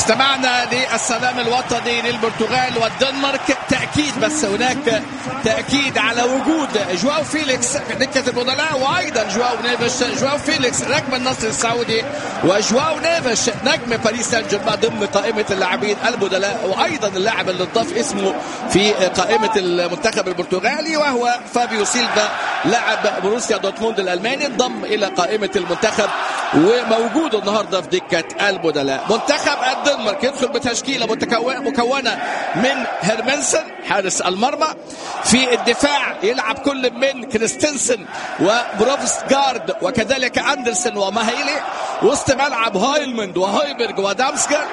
استمعنا للسلام الوطني للبرتغال والدنمارك تأكيد بس هناك تأكيد على وجود جواو فيليكس في دكة البدلاء وأيضا جواو نيفش جواو فيليكس نجم النصر السعودي وجواو نيفش نجم باريس سان جيرمان ضمن قائمة اللاعبين البدلاء وأيضا اللاعب اللي ضاف اسمه في قائمة المنتخب البرتغالي وهو فابيو سيلفا لاعب بروسيا دورتموند الألماني انضم إلى قائمة المنتخب وموجود النهارده في دكة البدلاء منتخب الدنمارك يدخل بتشكيلة مكونة من هيرمنسن حارس المرمى في الدفاع يلعب كل من كريستنسن وبروفس جارد وكذلك أندرسن وماهيلي وسط ملعب هايلمند وهايبرج ودامسكر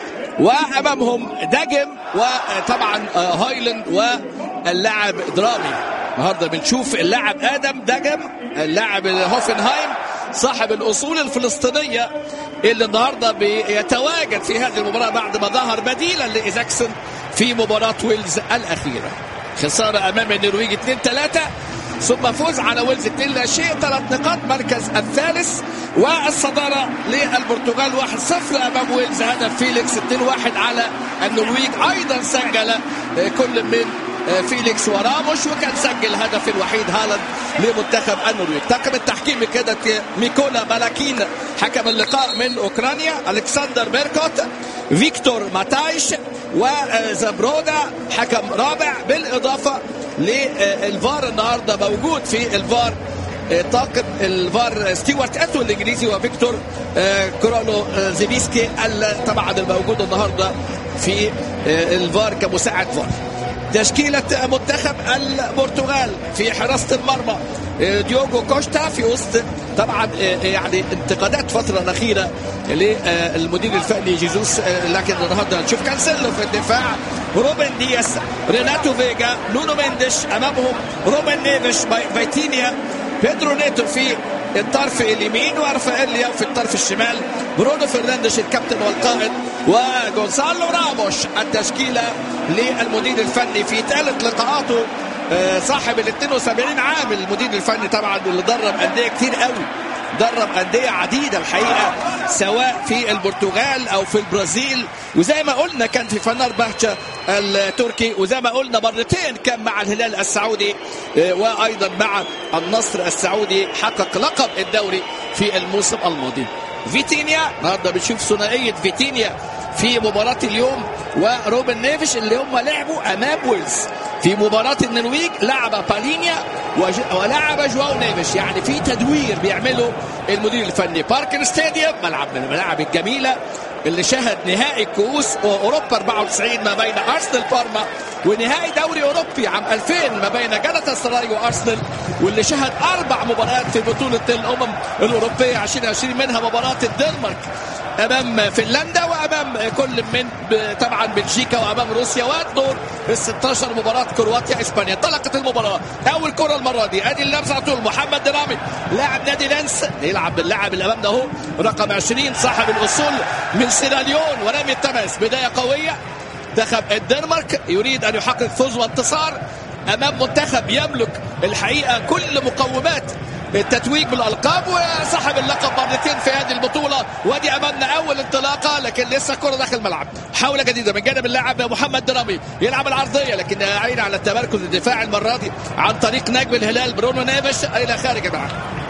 وامامهم داجم وطبعا هايلاند واللاعب درامي النهارده بنشوف اللاعب ادم داجم اللاعب هوفنهايم صاحب الاصول الفلسطينيه اللي النهارده بيتواجد في هذه المباراه بعد ما ظهر بديلا لايزاكسون في مباراه ويلز الاخيره خساره امام النرويج 2 3 ثم فوز على ويلز 2 لا شيء ثلاث نقاط مركز الثالث والصداره للبرتغال 1-0 امام ويلز هدف فيليكس 2-1 على النرويج ايضا سجل كل من فيليكس وراموش وكان سجل الهدف الوحيد هالاند لمنتخب النرويج طاقم التحكيم كده ميكولا مالاكين حكم اللقاء من اوكرانيا الكسندر بيركوت فيكتور ماتايش وزبرودا حكم رابع بالاضافه للفار النهارده موجود في الفار طاقم الفار ستيوارت اتو الانجليزي وفيكتور كرولو زيبيسكي طبعا الموجود النهارده في الفار كمساعد فار تشكيلة منتخب البرتغال في حراسة المرمى ديوغو كوشتا في وسط طبعا يعني انتقادات فترة الأخيرة للمدير الفني جيزوس لكن النهارده نشوف كانسيلو في الدفاع روبن دياس ريناتو فيجا نونو ميندش أمامهم روبن نيفش فيتينيا بيدرو نيتو في الطرف اليمين ورافائيل لياو في الطرف الشمال برونو فرنانديش الكابتن والقائد وجونسالو راموش التشكيله للمدير الفني في ثالث لقاءاته صاحب ال 72 عام المدير الفني طبعا اللي درب انديه كتير قوي درب انديه عديده الحقيقه سواء في البرتغال او في البرازيل وزي ما قلنا كان في فنار بهجة التركي وزي ما قلنا مرتين كان مع الهلال السعودي وايضا مع النصر السعودي حقق لقب الدوري في الموسم الماضي فيتينيا النهارده بنشوف ثنائيه فيتينيا في مباراة اليوم وروبن نيفش اللي هم لعبوا أمام ويلز في مباراة النرويج لعب بالينيا ولعب جواو نيفش يعني في تدوير بيعمله المدير الفني باركر ستاديوم ملعب من الملاعب الجميلة اللي شهد نهائي كؤوس اوروبا 94 ما بين ارسنال بارما ونهائي دوري اوروبي عام 2000 ما بين جالاتا سراي وارسنال واللي شهد اربع مباريات في بطوله الامم الاوروبيه 2020 منها مباراه الدنمارك امام فنلندا وامام كل من طبعا بلجيكا وامام روسيا والدور ال 16 مباراه كرواتيا اسبانيا انطلقت المباراه اول كره المره دي ادي اللمسه على طول محمد درامي لاعب نادي لانس يلعب باللاعب اللي امامنا اهو رقم 20 صاحب الاصول من سيراليون ورمي التماس بدايه قويه منتخب الدنمارك يريد ان يحقق فوز وانتصار امام منتخب يملك الحقيقه كل مقومات التتويج بالالقاب وصاحب اللقب مرتين في هذه البطوله وادي امامنا اول انطلاقه لكن لسه الكره داخل الملعب حاوله جديده من جانب اللاعب محمد درامي يلعب العرضيه لكن عين على التمركز الدفاعي المره دي عن طريق نجم الهلال برونو نيفش الى خارج الملعب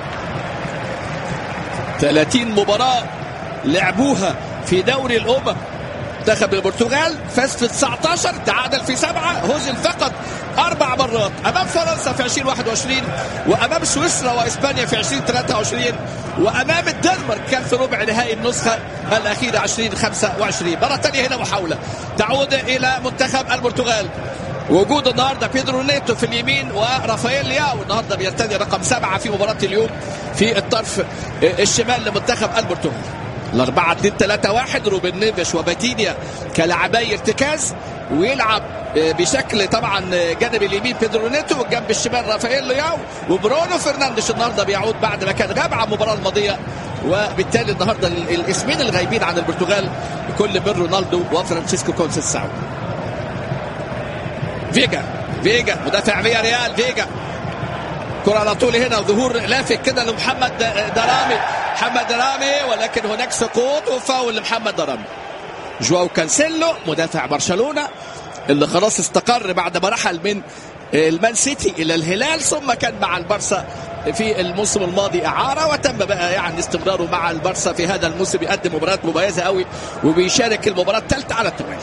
30 مباراه لعبوها في دوري الامم منتخب البرتغال فاز في 19 تعادل في سبعه هزم فقط اربع مرات امام فرنسا في 2021 وامام سويسرا واسبانيا في 2023 وامام الدنمارك كان في ربع نهائي النسخه الاخيره 2025 مره ثانيه هنا محاوله تعود الى منتخب البرتغال وجود النهارده بيدرو نيتو في اليمين ورافائيل لياو النهارده بيرتدي رقم سبعه في مباراه اليوم في الطرف الشمال لمنتخب البرتغال الأربعة 2 3 1 روبن نيفش وباتينيا كلاعبي ارتكاز ويلعب بشكل طبعا جانب اليمين بيدرو نيتو والجنب الشمال رافائيل لياو وبرونو فرنانديش النهارده بيعود بعد ما كان غاب عن المباراه الماضيه وبالتالي النهارده الاسمين الغايبين عن البرتغال كل من رونالدو وفرانسيسكو كونسيساو فيجا فيجا مدافع فيا ريال فيجا كرة على طول هنا ظهور لافت كده لمحمد درامي محمد درامي ولكن هناك سقوط وفاول لمحمد درامي جواو كانسيلو مدافع برشلونه اللي خلاص استقر بعد ما رحل من المان سيتي الى الهلال ثم كان مع البرسا في الموسم الماضي اعاره وتم بقى يعني استمراره مع البرسا في هذا الموسم بيقدم مباريات مميزه قوي وبيشارك المباراه الثالثه على التوالي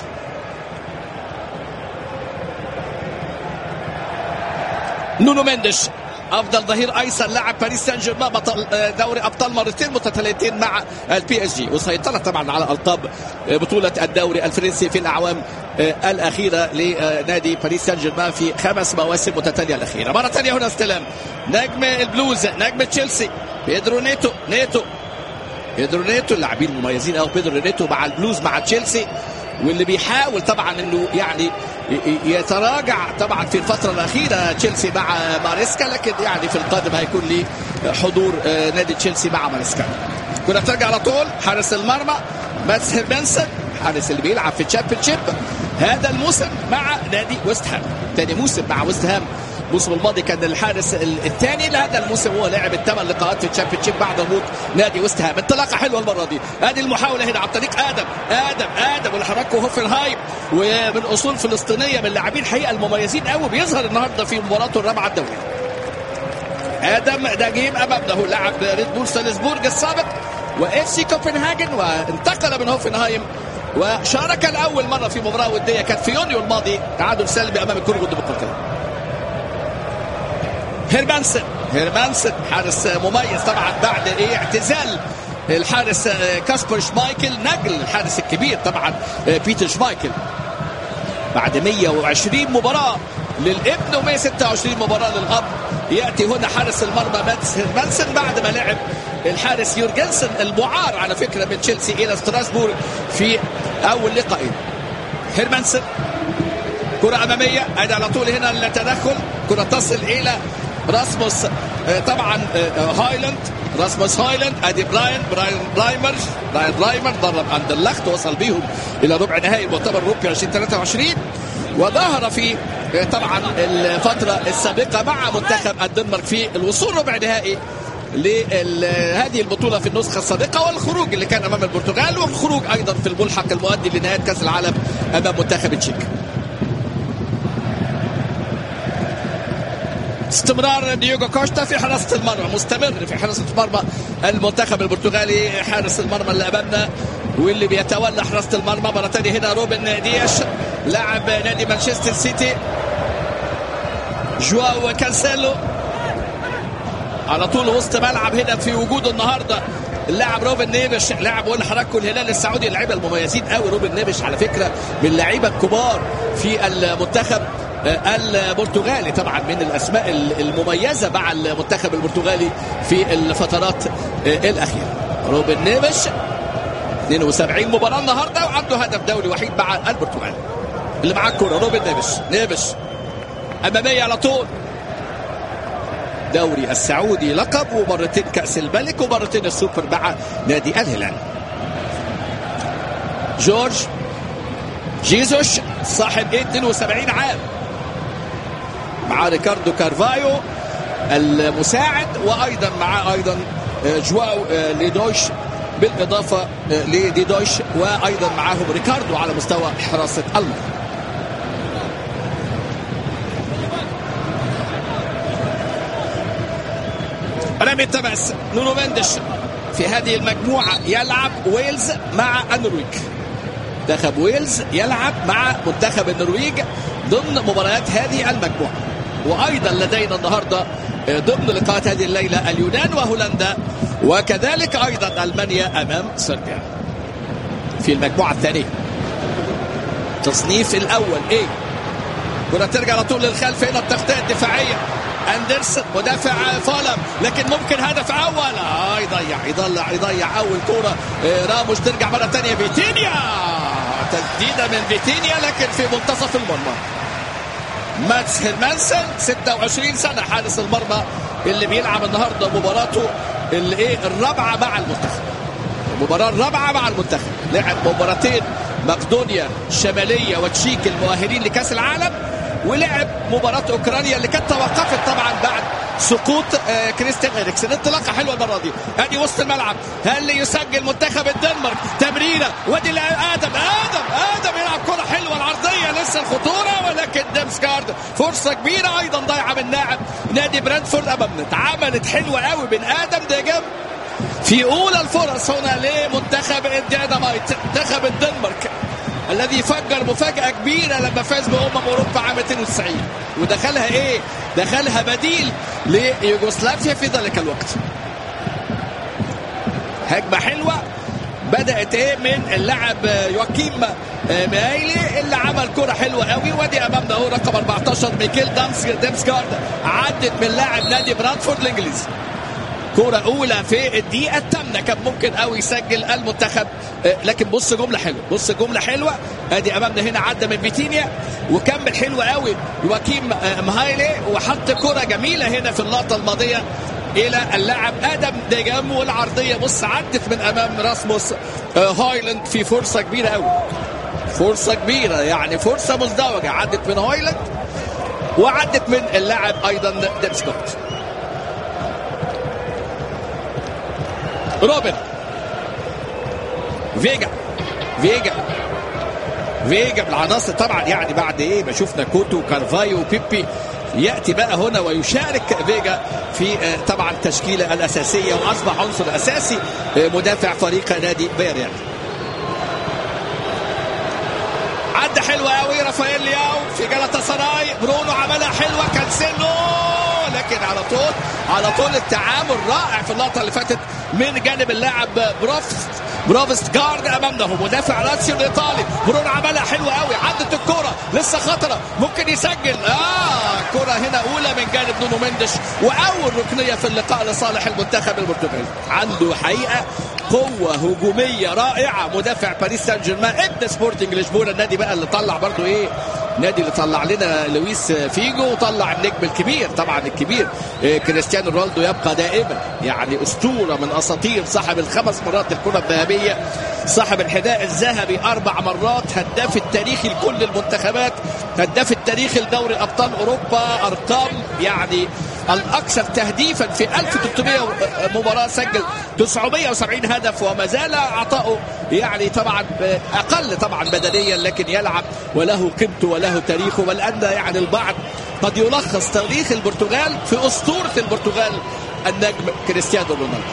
نونو مندش افضل ظهير ايسر لاعب باريس سان جيرمان بطل دوري ابطال مرتين متتاليتين مع البي اس جي وسيطره طبعا على القاب بطوله الدوري الفرنسي في الاعوام الاخيره لنادي باريس سان جيرمان في خمس مواسم متتاليه الاخيره مره ثانيه هنا استلام نجم البلوز نجم تشيلسي بيدرو نيتو نيتو بيدرو نيتو اللاعبين المميزين قوي بيدرو نيتو مع البلوز مع تشيلسي واللي بيحاول طبعا انه يعني يتراجع طبعا في الفترة الأخيرة تشيلسي مع ماريسكا لكن يعني في القادم هيكون لي حضور نادي تشيلسي مع ماريسكا كنا ترجع على طول حارس المرمى ماتس هيربنسن حارس اللي بيلعب في تشامبيونشيب هذا الموسم مع نادي ويست هام ثاني موسم مع ويست هام الموسم الماضي كان الحارس الثاني لهذا الموسم هو لعب الثمان لقاءات في الشامبيونشيب بعد هبوط نادي ويست هام انطلاقه حلوه المره دي ادي المحاوله هنا على طريق ادم ادم ادم واللي حركه هوفنهايم ومن اصول فلسطينيه من اللاعبين الحقيقه المميزين قوي بيظهر النهارده في مباراته الرابعه الدوري ادم نجيم امامنا هو لاعب ريد بول سالزبورج السابق واف سي كوبنهاجن وانتقل من هوفنهايم وشارك لاول مره في مباراه وديه كانت في يونيو الماضي تعادل سلبي امام الكونغو الديمقراطيه هيرمانسن هيرمانسن حارس مميز طبعا بعد ايه اعتزال الحارس كاسبر شمايكل نقل الحارس الكبير طبعا بيتر شمايكل بعد 120 مباراه للابن و126 مباراه للاب ياتي هنا حارس المرمى ماتس هيرمانسن بعد ما لعب الحارس يورجنسن المعار على فكره من تشيلسي الى ستراسبورغ في اول لقاءين هيرمانسن كره اماميه ادي على طول هنا التدخل كره تصل الى راسموس طبعا هايلاند راسموس هايلاند ادي براين براين برايمر براين برايمر ضرب عند اللخت وصل بيهم الى ربع نهائي المؤتمر الاوروبي 2023 وظهر في طبعا الفتره السابقه مع منتخب الدنمارك في الوصول ربع نهائي لهذه البطوله في النسخه السابقه والخروج اللي كان امام البرتغال والخروج ايضا في الملحق المؤدي لنهايه كاس العالم امام منتخب التشيك استمرار ديوغو كوشتا في حراسة المرمى مستمر في حراسة المرمى المنتخب البرتغالي حارس المرمى اللي أمامنا واللي بيتولى حراسة المرمى مرة ثانية هنا روبن دياش لاعب نادي مانشستر سيتي جواو كانسيلو على طول وسط ملعب هنا في وجوده النهارده اللاعب روبن نيفش لاعب قلنا حضراتكم الهلال السعودي اللعيبه المميزين قوي روبن نيفش على فكره من اللعيبه الكبار في المنتخب البرتغالي طبعا من الاسماء المميزه مع المنتخب البرتغالي في الفترات الاخيره روبن نيفش 72 مباراه النهارده وعنده هدف دولي وحيد مع البرتغال اللي معاه الكوره روبن نيفش نيفش اماميه على طول دوري السعودي لقب ومرتين كاس الملك ومرتين السوبر مع نادي الهلال جورج جيزوش صاحب 72 عام مع ريكاردو كارفايو المساعد وايضا مع ايضا جواو ليدوش بالاضافه لديدوش وايضا معاهم ريكاردو على مستوى حراسه المرمى رمي التماس نونو مندش في هذه المجموعة يلعب ويلز مع النرويج منتخب ويلز يلعب مع منتخب النرويج ضمن مباريات هذه المجموعة وأيضا لدينا النهاردة ضمن لقاءات هذه الليلة اليونان وهولندا وكذلك أيضا ألمانيا أمام صربيا في المجموعة الثانية تصنيف الأول إيه كرة ترجع على طول للخلف هنا التغطية الدفاعية اندرسون مدافع فولم لكن ممكن هدف اول آه يضيع يضيع يضيع اول كوره آه راموس ترجع مره ثانيه فيتينيا تسديده من فيتينيا لكن في منتصف المرمى ماتس هيرمانسن 26 سنه حارس المرمى اللي بيلعب النهارده مباراته الايه الرابعه مع المنتخب المباراه الرابعه مع المنتخب لعب مباراتين مقدونيا الشماليه وتشيك المؤهلين لكاس العالم ولعب مباراة أوكرانيا اللي كانت توقفت طبعا بعد سقوط آه كريستيان اريكسن انطلاقه حلوه المره دي ادي وسط الملعب هل يسجل منتخب الدنمارك تمريره وادي ادم ادم ادم يلعب كره حلوه العرضيه لسه الخطوره ولكن ديمسكارد فرصه كبيره ايضا ضايعه من لاعب نادي برانتفورد امامنا اتعملت حلوه قوي من ادم ديجام في اولى الفرص هنا لمنتخب الديناميت منتخب الدنمارك الذي فجر مفاجأة كبيرة لما فاز بأمم أوروبا عام 92 ودخلها إيه؟ دخلها بديل ليوغوسلافيا في ذلك الوقت. هجمة حلوة بدأت إيه من اللاعب يواكيم مايلي اللي عمل كرة حلوة قوي وادي أمامنا هو رقم 14 ميكيل دامس ديمسكارد عدت من لاعب نادي برانتفورد الإنجليزي. كرة أولى في الدقيقة الثامنة كان ممكن قوي يسجل المنتخب لكن بص جملة حلوة بص جملة حلوة ادي امامنا هنا عدى من فيتينيا وكمل حلو قوي يواكيم مهايلي وحط كرة جميلة هنا في اللقطة الماضية الى اللاعب ادم ديجام والعرضية بص عدت من امام راسموس هايلاند في فرصة كبيرة قوي فرصة كبيرة يعني فرصة مزدوجة عدت من هايلاند وعدت من اللاعب ايضا ديمسكوت روبن فيجا فيجا فيجا بالعناصر طبعا يعني بعد ايه ما شفنا كوتو وكارفايو وبيبي ياتي بقى هنا ويشارك فيجا في طبعا التشكيله الاساسيه واصبح عنصر اساسي مدافع فريق نادي فيريال عدى حلوه قوي رافائيل لياو في جلطة سراي برونو عملها حلوه كانسيلو لكن على طول على طول التعامل رائع في اللقطه اللي فاتت من جانب اللاعب بروفست بروفست جارد امامنا هو مدافع لاتسيو الايطالي برونو عملها حلوه قوي عدت الكره لسه خطره ممكن يسجل اه كره هنا اولى من جانب نونو مندش واول ركنيه في اللقاء لصالح المنتخب البرتغالي عنده حقيقه قوة هجومية رائعة مدافع باريس سان جيرمان ابن سبورتنج لشبونة النادي بقى اللي طلع برضو ايه النادي اللي طلع لنا لويس فيجو وطلع النجم الكبير طبعا الكبير كريستيانو رونالدو يبقى دائما يعني اسطوره من اساطير صاحب الخمس مرات الكره الذهبيه صاحب الحذاء الذهبي اربع مرات هداف التاريخي لكل المنتخبات هداف التاريخي لدوري ابطال اوروبا ارقام يعني الاكثر تهديفا في 1300 مباراه سجل 970 هدف وما زال عطاؤه يعني طبعا اقل طبعا بدنيا لكن يلعب وله قيمته وله تاريخه بل ان يعني البعض قد يلخص تاريخ البرتغال في اسطوره البرتغال النجم كريستيانو رونالدو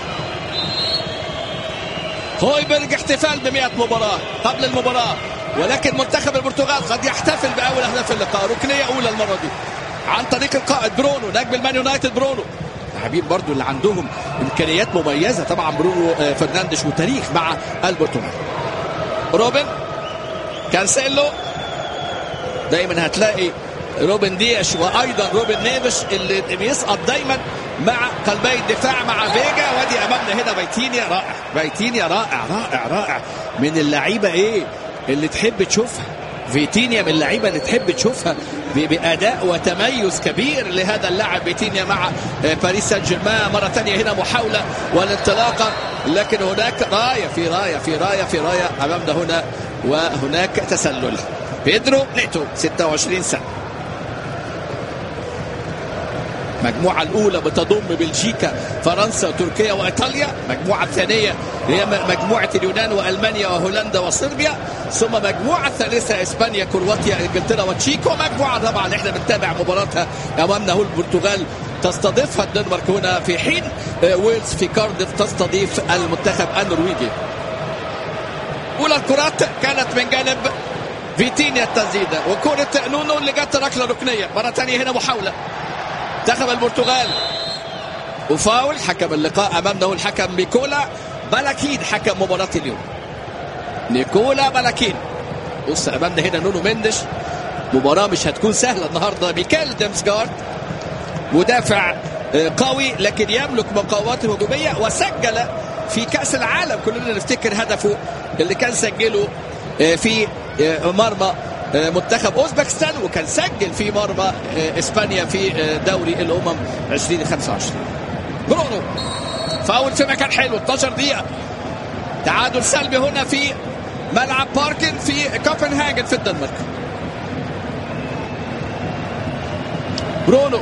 هويبرج احتفال ب 100 مباراه قبل المباراه ولكن منتخب البرتغال قد يحتفل باول اهداف اللقاء ركنيه اولى المره دي عن طريق القائد برونو نجم المان يونايتد برونو لاعبين برضو اللي عندهم امكانيات مميزه طبعا برونو فرنانديش وتاريخ مع البرتغال روبن كانسيلو دايما هتلاقي روبن دياش وايضا روبن نيفش اللي بيسقط دايما مع قلبي الدفاع مع فيجا وادي امامنا هنا بيتينيا رائع بيتينيا رائع رائع رائع من اللعيبه ايه اللي تحب تشوفها فيتينيا من اللعيبه اللي تحب تشوفها باداء وتميز كبير لهذا اللاعب فيتينيا مع باريس سان جيرمان مره ثانيه هنا محاوله والانطلاقه لكن هناك رايه في رايه في رايه في رايه امامنا هنا وهناك تسلل بيدرو نيتو 26 سنه المجموعة الأولى بتضم بلجيكا فرنسا تركيا وإيطاليا المجموعة الثانية هي مجموعة اليونان وألمانيا وهولندا وصربيا ثم مجموعة الثالثة إسبانيا كرواتيا إنجلترا وتشيكو مجموعة طبعا إحنا بنتابع مباراتها أمامنا هو البرتغال تستضيفها الدنمارك هنا في حين ويلز في كارديف تستضيف المنتخب النرويجي أولى الكرات كانت من جانب فيتينيا التسديدة وكرة نونو اللي جت ركلة ركنية مرة ثانية هنا محاولة منتخب البرتغال وفاول حكم اللقاء امامنا هو الحكم نيكولا بلاكين حكم مباراة اليوم نيكولا بلاكين بص امامنا هنا نونو مندش مباراة مش هتكون سهلة النهارده ميكال ديمسجارد مدافع قوي لكن يملك مقاومات هجومية وسجل في كأس العالم كلنا نفتكر هدفه اللي كان سجله في مرمى منتخب اوزبكستان وكان سجل في مرمى اسبانيا في دوري الامم 2025 برونو فاول في مكان حلو 12 دقيقه تعادل سلبي هنا في ملعب باركن في كوبنهاجن في الدنمارك برونو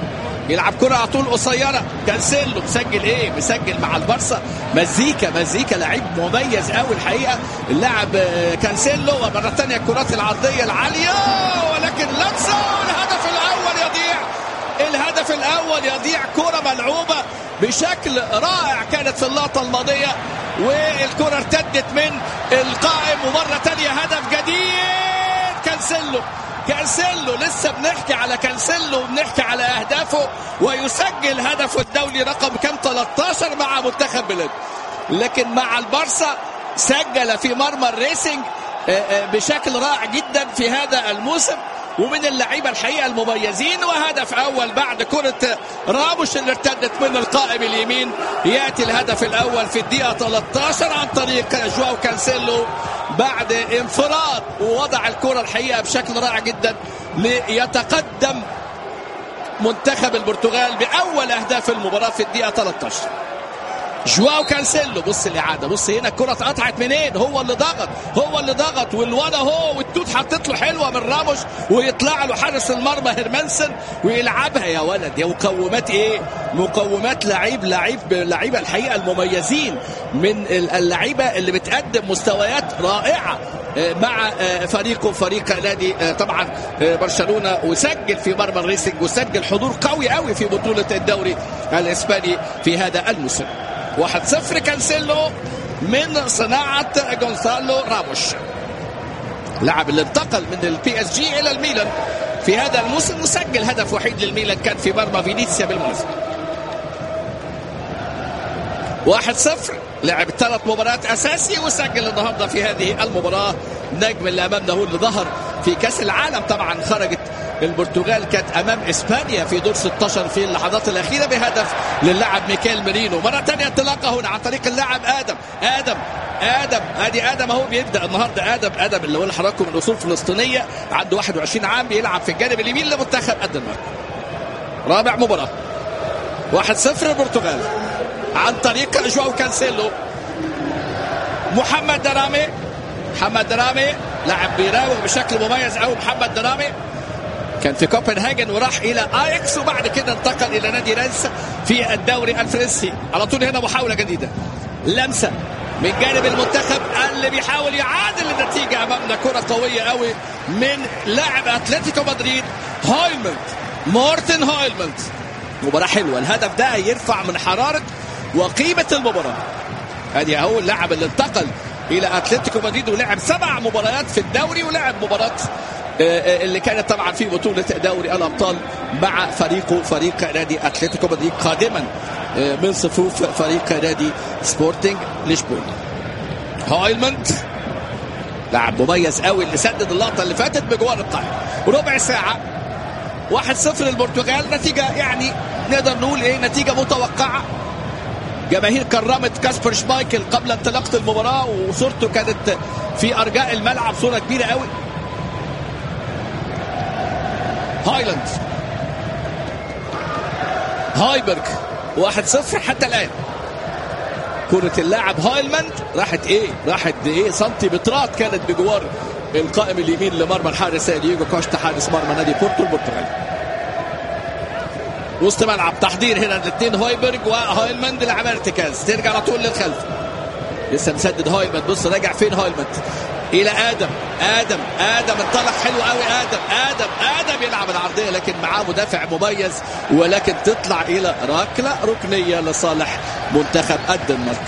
بيلعب كرة على طول قصيرة كانسيلو مسجل ايه مسجل مع البارسا مزيكا مزيكا لعيب مميز قوي الحقيقة اللاعب كانسيلو ومرة ثانية الكرات العرضية العالية ولكن لمسة الهدف الأول يضيع الهدف الأول يضيع كرة ملعوبة بشكل رائع كانت في اللقطة الماضية والكرة ارتدت من القائم ومرة ثانية هدف جديد كانسيلو كانسيلو لسه بنحكي على كانسيلو وبنحكي على اهدافه ويسجل هدفه الدولي رقم كام 13 مع منتخب بلاد لكن مع البارسا سجل في مرمى الريسنج بشكل رائع جدا في هذا الموسم ومن اللعيبه الحقيقه المميزين وهدف اول بعد كره راموش اللي ارتدت من القائم اليمين ياتي الهدف الاول في الدقيقه 13 عن طريق جواو كانسيلو بعد انفراد ووضع الكره الحقيقه بشكل رائع جدا ليتقدم منتخب البرتغال باول اهداف المباراه في الدقيقه 13 جواو كانسيلو بص الاعاده بص هنا الكره اتقطعت منين هو اللي ضغط هو اللي ضغط والولا هو والتوت حطت له حلوه من راموس ويطلع له حارس المرمى هيرمانسن ويلعبها يا ولد يا مقومات ايه مقومات لعيب لعيب لعيبه الحقيقه المميزين من اللعيبه اللي بتقدم مستويات رائعه مع فريقه فريق نادي طبعا برشلونه وسجل في مرمى الريسنج وسجل حضور قوي قوي في بطوله الدوري الاسباني في هذا الموسم 1-0 كانسيلو من صناعة جونسالو راموش لاعب اللي انتقل من البي اس جي الى الميلان في هذا الموسم وسجل هدف وحيد للميلان كان في مرمى فينيسيا بالمناسبة 1-0 لعب ثلاث مباريات اساسي وسجل النهارده في هذه المباراه نجم اللي امامنا هو اللي ظهر في كاس العالم طبعا خرجت البرتغال كانت امام اسبانيا في دور 16 في اللحظات الاخيره بهدف للاعب ميكيل ميرينو مره ثانيه انطلاقه هنا عن طريق اللاعب ادم ادم ادم ادي ادم اهو بيبدا النهارده ادم ادم اللي هو حضراتكم من اصول فلسطينيه عنده 21 عام بيلعب في الجانب اليمين لمنتخب الدنمارك رابع مباراه 1-0 البرتغال عن طريق جواو كانسيلو محمد درامي محمد درامي لاعب بيراوغ بشكل مميز قوي محمد درامي كان في كوبنهاجن وراح الى اياكس وبعد كده انتقل الى نادي رانس في الدوري الفرنسي على طول هنا محاوله جديده لمسه من جانب المنتخب اللي بيحاول يعادل النتيجه امامنا كره قويه قوي من لاعب اتلتيكو مدريد هويلمنت مورتن هويلمنت مباراه حلوه الهدف ده يرفع من حراره وقيمه المباراه ادي اهو اللاعب اللي انتقل الى اتلتيكو مدريد ولعب سبع مباريات في الدوري ولعب مباراه اللي كانت طبعا في بطولة دوري الأبطال مع فريقه فريق نادي أتلتيكو مدريد قادما من صفوف فريق نادي سبورتنج لشبون هايلمنت لاعب مميز قوي اللي سدد اللقطة اللي فاتت بجوار القائم ربع ساعة 1-0 للبرتغال نتيجة يعني نقدر نقول ايه نتيجة متوقعة جماهير كرمت كاسبر شمايكل قبل انطلاقة المباراة وصورته كانت في أرجاء الملعب صورة كبيرة قوي هايلاند هايبرغ 1-0 حتى الآن كرة اللاعب هايلماند راحت ايه؟ راحت ايه؟ سنتيمترات كانت بجوار القائم اليمين لمرمى الحارس دييجو كوشتا حارس مرمى نادي بورتو البرتغالي. وسط ملعب تحضير هنا الاثنين هايبرغ وهايلماند لعب ارتكاز ترجع على طول للخلف. لسه مسدد هايلماند بص راجع فين هايلماند؟ الى ادم ادم ادم انطلق حلو قوي ادم ادم ادم يلعب العرضيه لكن معاه مدافع مميز ولكن تطلع الى ركله ركنيه لصالح منتخب الدنمارك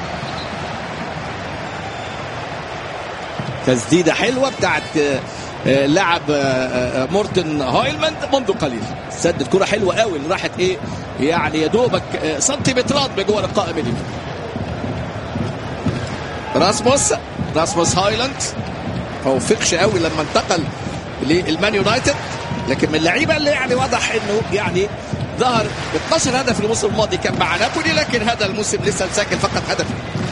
تسديده حلوه بتاعت لاعب مورتن هايلماند منذ قليل سدد كره حلوه قوي اللي راحت ايه يعني يا دوبك سنتيمترات بجوار القائم اليمين راسموس راسموس هايلاند ما وفقش قوي لما انتقل للمان يونايتد لكن من اللعيبه اللي يعني واضح انه يعني ظهر 12 هدف الموسم الماضي كان مع نابولي لكن هذا الموسم لسه مسجل فقط هدف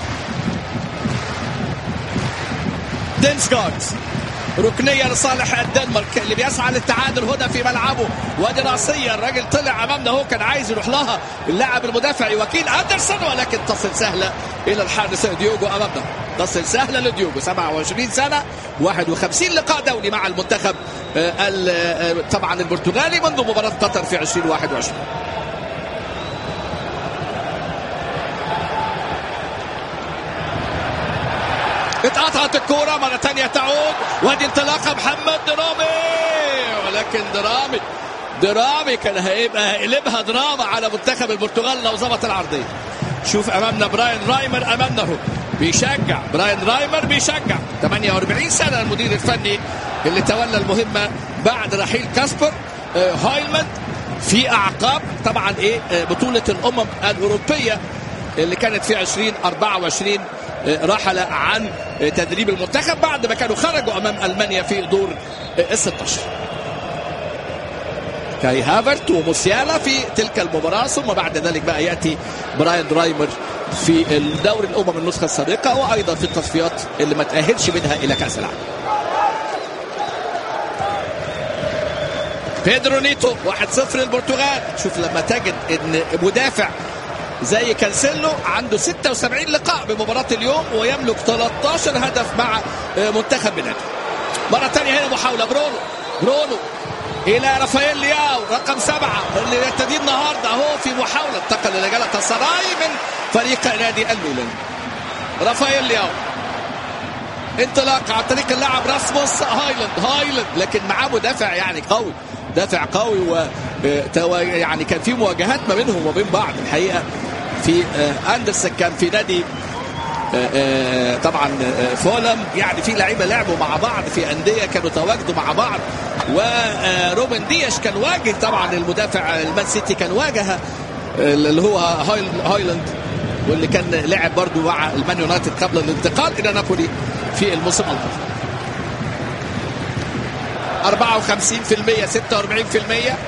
دينسجارد ركنيه لصالح الدنمارك اللي بيسعى للتعادل هنا في ملعبه وادي راسيه الراجل طلع امامنا هو كان عايز يروح لها اللاعب المدافع وكيل اندرسون ولكن تصل سهله الى الحارس ديوجو امامنا تصل سهله لديوجو 27 سنه 51 لقاء دولي مع المنتخب طبعا البرتغالي منذ مباراه قطر في 2021 اتقطعت الكورة مرة ثانية تعود وادي انطلاقة محمد درامي ولكن درامي درامي كان هيبقى هيقلبها دراما على منتخب البرتغال لو ظبط العرضية شوف امامنا براين رايمر امامنا اهو بيشجع براين رايمر بيشجع 48 سنة المدير الفني اللي تولى المهمة بعد رحيل كاسبر هايلمان في اعقاب طبعا ايه بطولة الامم الاوروبية اللي كانت في 2024 رحل عن تدريب المنتخب بعد ما كانوا خرجوا امام المانيا في دور ال 16 كاي هافرت وموسيالا في تلك المباراة ثم بعد ذلك بقى يأتي براين رايمر في الدوري الأمم النسخة السابقة وأيضا في التصفيات اللي ما تأهلش منها إلى كأس العالم بيدرو نيتو 1-0 للبرتغال شوف لما تجد ان مدافع زي كانسيلو عنده 76 لقاء بمباراة اليوم ويملك 13 هدف مع منتخب بلاده مرة ثانية هنا محاولة برونو برونو الى رافائيل لياو رقم سبعة اللي يرتدي النهارده اهو في محاولة انتقل الى جلطة سراي من فريق نادي الميلان رافائيل لياو انطلاق عن طريق اللاعب راسموس هايلاند هايلاند لكن معاه مدافع يعني قوي دافع قوي و يعني كان في مواجهات ما بينهم وبين بعض الحقيقه في اندرسون كان في نادي طبعا فولم يعني في لعيبه لعبوا مع بعض في انديه كانوا تواجدوا مع بعض وروبن دياش كان واجه طبعا المدافع المان سيتي كان واجه اللي هو هايلاند واللي كان لعب برضو مع المان يونايتد قبل الانتقال الى نابولي في الموسم الماضي 54% 46%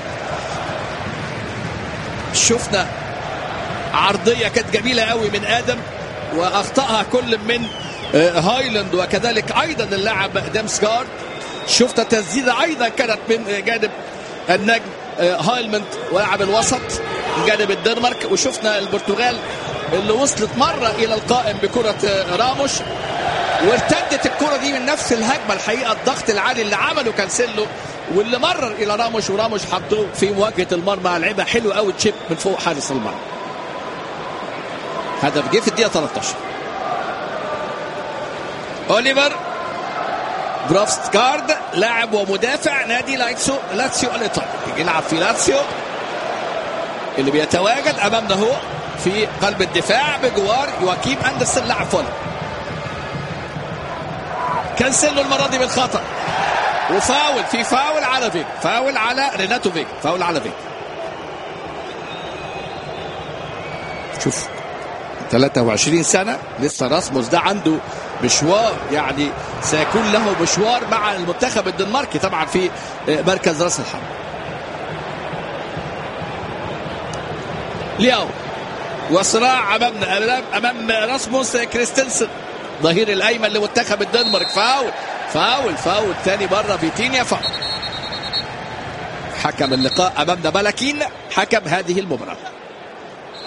شفنا عرضية كانت جميلة قوي من آدم وأخطأها كل من هايلاند وكذلك أيضا اللاعب ديمسكارد شفنا تسديدة أيضا كانت من جانب النجم هايلمنت ولاعب الوسط من جانب الدنمارك وشفنا البرتغال اللي وصلت مرة إلى القائم بكرة راموش وارتدت الكرة دي من نفس الهجمة الحقيقة الضغط العالي اللي عمله كانسيلو واللي مرر إلى راموش وراموش حطوه في مواجهة المرمى لعبها حلو قوي تشيب من فوق حارس المرمى هدف جه في الدقيقة 13 أوليفر بروفستكارد لاعب ومدافع نادي لاتسيو لاتسيو الإيطالي يلعب في لاتسيو اللي بيتواجد أمامنا هو في قلب الدفاع بجوار يواكيم أندرسون لاعب فولم كانسيلو المرة دي بالخطأ وفاول في فاول على فيك فاول على ريناتو فيك فاول على فيك شوف 23 سنة لسه راسموس ده عنده مشوار يعني سيكون له مشوار مع المنتخب الدنماركي طبعا في مركز راس الحرب لياو وصراع امامنا امام راسموس كريستنسن ظهير الايمن لمنتخب الدنمارك فاول فاول فاول ثاني مره فيتينيا فاول حكم اللقاء امامنا بلكين حكم هذه المباراه